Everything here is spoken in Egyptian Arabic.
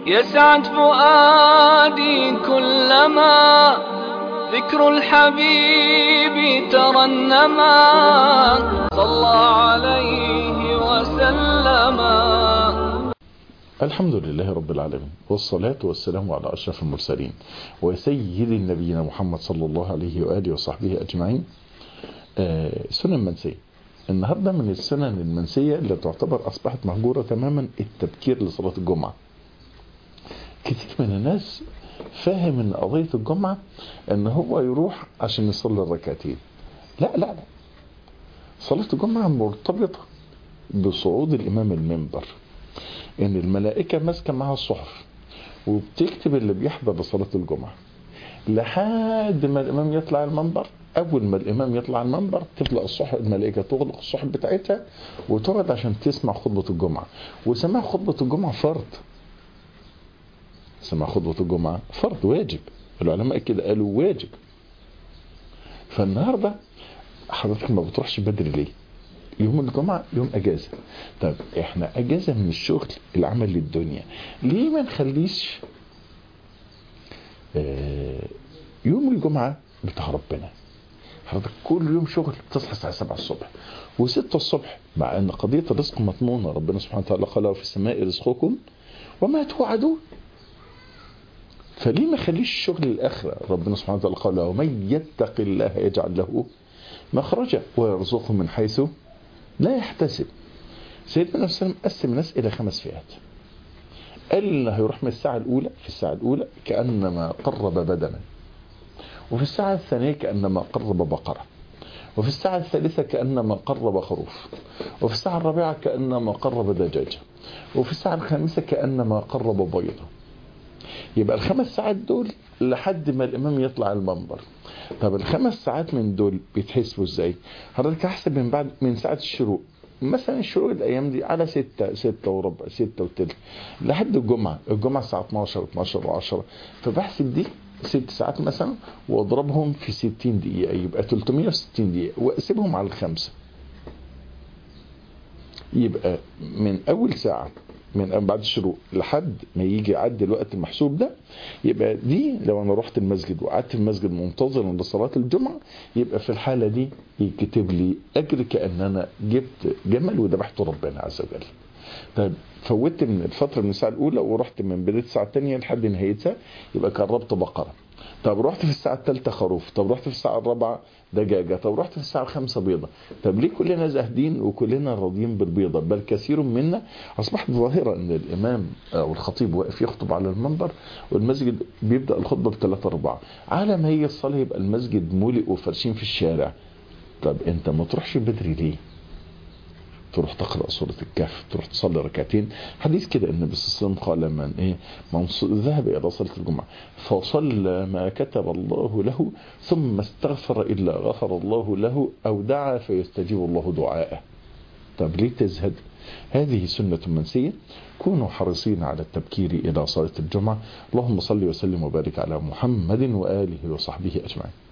يسعد فؤادي كلما ذكر الحبيب ترنما صلى عليه وسلما الحمد لله رب العالمين والصلاة والسلام على أشرف المرسلين وسيد النبينا محمد صلى الله عليه وآله وصحبه أجمعين آه سنن منسية النهاردة من السنن المنسية اللي تعتبر أصبحت مهجورة تماما التبكير لصلاة الجمعة كثير من الناس فاهم ان قضية الجمعة ان هو يروح عشان يصلي الركعتين لا لا لا صلاة الجمعة مرتبطة بصعود الإمام المنبر ان الملائكة ماسكة معها الصحف وبتكتب اللي بيحضر لصلاة الجمعة لحد ما الإمام يطلع المنبر أول ما الإمام يطلع المنبر تبدأ الصحف الملائكة تغلق الصحف بتاعتها وتقعد عشان تسمع خطبة الجمعة وسماع خطبة الجمعة فرض سماع خطبة الجمعة فرض واجب العلماء كده قالوا واجب فالنهاردة حضرتك ما بتروحش بدري ليه يوم الجمعة يوم اجازة طب احنا اجازة من الشغل العمل للدنيا ليه ما نخليش آه يوم الجمعة بتاع ربنا حضرتك كل يوم شغل تصحى الساعة 7 الصبح و6 الصبح مع ان قضية الرزق مضمونة ربنا سبحانه وتعالى قال في السماء رزقكم وما توعدون فليه ما خليش الشغل الاخره ربنا سبحانه وتعالى قال ومن يتق الله يجعل له مخرجا ويرزقه من حيث لا يحتسب سيدنا النبي صلى الله عليه وسلم قسم الناس الى خمس فئات قال اللي هيروح من الساعه الاولى في الساعه الاولى كانما قرب بدنا وفي الساعه الثانيه كانما قرب بقره وفي الساعة الثالثة كأنما قرب خروف وفي الساعة الرابعة كأنما قرب دجاجة وفي الساعة الخامسة كأنما قرب بيضة يبقى الخمس ساعات دول لحد ما الامام يطلع المنبر طب الخمس ساعات من دول بيتحسبوا ازاي حضرتك احسب من بعد من ساعه الشروق مثلا الشروق الايام دي على ستة ستة وربع ستة وتلت لحد الجمعة الجمعة الساعة 12 12 و10 فبحسب دي ست ساعات مثلا واضربهم في 60 دقيقة يبقى 360 دقيقة واقسمهم على الخمسة يبقى من اول ساعة من بعد الشروق لحد ما يجي يعدي الوقت المحسوب ده يبقى دي لو انا رحت المسجد وقعدت في المسجد منتظرا لصلاه الجمعه يبقى في الحاله دي يكتب لي اجر كان انا جبت جمل وذبحته ربنا عز وجل. طيب فوتت من الفتره من الساعه الاولى ورحت من بدايه الساعه الثانيه لحد نهايتها يبقى قربت بقره. طب رحت في الساعة الثالثة خروف طب رحت في الساعة الرابعة دجاجة طب رحت في الساعة الخامسة بيضة طب ليه كلنا زاهدين وكلنا راضيين بالبيضة بل كثير منا أصبحت ظاهرة أن الإمام أو الخطيب واقف يخطب على المنبر والمسجد بيبدأ الخطبة بثلاثة أربعة على ما هي الصلاة يبقى المسجد ملئ وفرشين في الشارع طب أنت ما تروحش بدري ليه تروح تقرا سوره الكهف تروح تصلي ركعتين حديث كده النبي صلى الله عليه وسلم قال من ايه من ذهب الى صلاه الجمعه فصلى ما كتب الله له ثم استغفر الا غفر الله له او دعا فيستجيب الله دعاءه طب ليه تزهد هذه سنة منسية كونوا حريصين على التبكير إلى صلاة الجمعة اللهم صل وسلم وبارك على محمد وآله وصحبه أجمعين